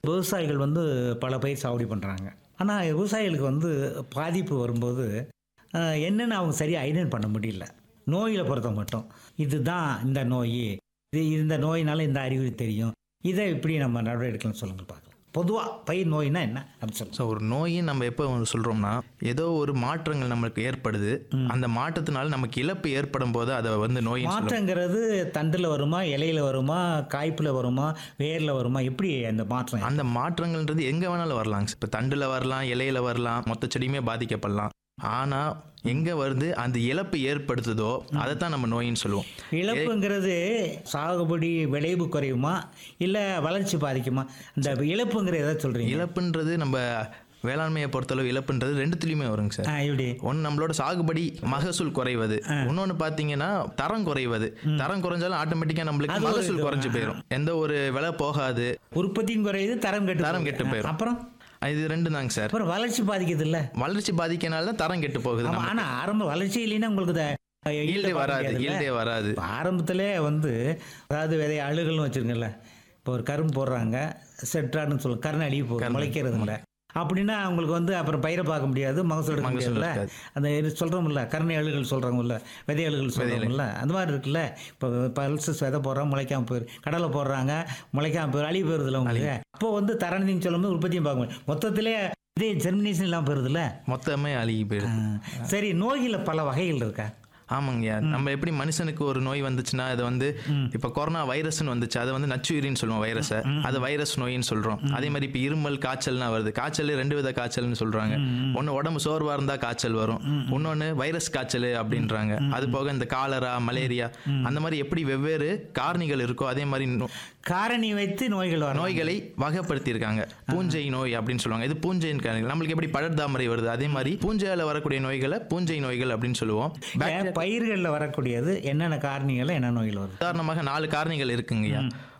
விவசாயிகள் வந்து பல பயிர் சாகுபடி பண்ணுறாங்க ஆனால் விவசாயிகளுக்கு வந்து பாதிப்பு வரும்போது அஹ், என்னென்னு அவங்க சரியாக ஐடென்ட் பண்ண முடியல நோயில் பொறுத்த மட்டும் இதுதான் இந்த நோய் இது இந்த நோயினால இந்த அறிகுறி தெரியும் இதை இப்படி நம்ம நடவடிக்கை எடுக்கலாம்னு சொல்லுங்க பார்க்கலாம் பொதுவாக பயிர் நோய்னா என்ன அப்படின்னு சொல்லுங்க ஸோ ஒரு நோயை நம்ம எப்போ சொல்கிறோம்னா ஏதோ ஒரு மாற்றங்கள் நமக்கு ஏற்படுது அந்த மாற்றத்தினால நமக்கு இழப்பு ஏற்படும் போது அதை வந்து நோய் மாற்றங்கிறது தண்டில் வருமா இலையில வருமா காய்ப்பில் வருமா வேரில் வருமா எப்படி அந்த மாற்றம் அந்த மாற்றங்கள்ன்றது எங்கே வேணாலும் வரலாங்க இப்போ தண்டில் வரலாம் இலையில வரலாம் மொத்த செடியுமே பாதிக்கப்படலாம் ஆனால் எங்கே வருது அந்த இழப்பு ஏற்படுத்துதோ அதை தான் நம்ம நோயின்னு சொல்லுவோம் இழப்புங்கிறது சாகுபடி விளைவு குறையுமா இல்லை வளர்ச்சி பாதிக்குமா இந்த இழப்புங்கிற எதை சொல்கிறீங்க இழப்புன்றது நம்ம வேளாண்மையை பொறுத்தளவு இழப்புன்றது ரெண்டுத்துலையுமே வருங்க சார் ஆ இப்படி ஒன்று நம்மளோட சாகுபடி மகசூல் குறைவது இன்னொன்னு பார்த்தீங்கன்னா தரம் குறைவது தரம் குறைஞ்சாலும் ஆட்டோமேட்டிக்காக நம்மளுக்கு அது ஒரு மகசூல் இது. குறைஞ்சு போயிடும் எந்த ஒரு விலை போகாது உற்பத்தியும் குறையுது தரம் கெட்டு தரம் போகுது. கெட்டு போயிடும். அப்புறம் இது ரெண்டு தாங்க சார் அப்புறம் வளர்ச்சி பாதிக்குது இல்ல வளர்ச்சி பாதிக்கனால தான் தரம் கெட்டு போகுது ஆமா, நம்ம ஆனா ஆரம்ப வளர்ச்சி இல்லைன்னா உங்களுக்கு இத- yield ஈல்டே பார்க்க வராது முடியாதுல்ல? ஈல்டே வராது இப்ப ஆரம்பத்திலே வந்து அதாவது விதை அழுகல்னு வச்சுருங்கல்ல இப்போ ஒரு கரும்பு போடுறாங்க செட்ரான்னு சொல்லுவோம் கருணை அழுகி போகுது முளைக்கிறது இல்லை அப்படின்னா அவங்களுக்கு வந்து அப்புறம் பயிரை பார்க்க முடியாது மகசூல் எடுக்க மகசூல் முடியாதுல்ல இருக்காது. அந்த இது சொல்கிறோம்ல கருணை அழுகல் சொல்கிறாங்கல்ல விதை அழுகல் சொல்கிறாங்கல்ல அந்த மாதிரி இருக்குல்ல இப்போ பல்சஸ் விதை போடுறோம் முளைக்காம போயிரு கடலை போடுறாங்க முளைக்காம போயிரு அழிவு போயிருதுல உங்களுக்கு அப்போ வந்து தரணின்னு சொல்லும்போது உற்பத்தியும் பார்க்க முடியும் மொத்தத்திலே இதே ஜெர்மினேஷன் இல்லாமல் போயிருதுல்ல மொத்தமே அழுகி போயிடுது ஆ, சரி நோய்களில் பல வகைகள் இருக்கா ஆமாங்கய்யா நம்ம எப்படி மனுஷனுக்கு ஒரு நோய் வந்துச்சுன்னா அது வந்து இப்போ கொரோனா வைரஸ்னு வந்துச்சு அதை வந்து நச்சுயிரின்னு சொல்லுவோம் வைரஸை அது வைரஸ் நோயின்னு சொல்றோம் அதே மாதிரி இப்போ இருமல் காய்ச்சல்னா வருது காய்ச்சல் ரெண்டு வித காய்ச்சல்னு சொல்றாங்க ஒன்று உடம்பு சோர்வா இருந்தா காய்ச்சல் வரும் இன்னொன்று வைரஸ் காய்ச்சல் அப்படின்றாங்க அது போக இந்த காலரா மலேரியா அந்த மாதிரி எப்படி வெவ்வேறு காரணிகள் இருக்கோ அதே மாதிரி நோ- காரணி வைத்து நோய்கள் வரும் நோய்களை வகைப்படுத்தியிருக்காங்க பூஞ்சை நோய் அப்படின்னு சொல்லுவாங்க இது பூஞ்சைன்னு காரணங்கள் நம்மளுக்கு எப்படி படர்தாமரை வருது அதே மாதிரி பூஞ்சையால வரக்கூடிய நோய்களை பூஞ்சை நோய்கள் அப்படின்னு சொல்லுவோம் பயிர்களில் வரக்கூடியது என்னென்ன காரணிகள் என்ன நோய்கள் வருது உதாரணமாக நாலு காரணிகள் இருக்குங்கய்யா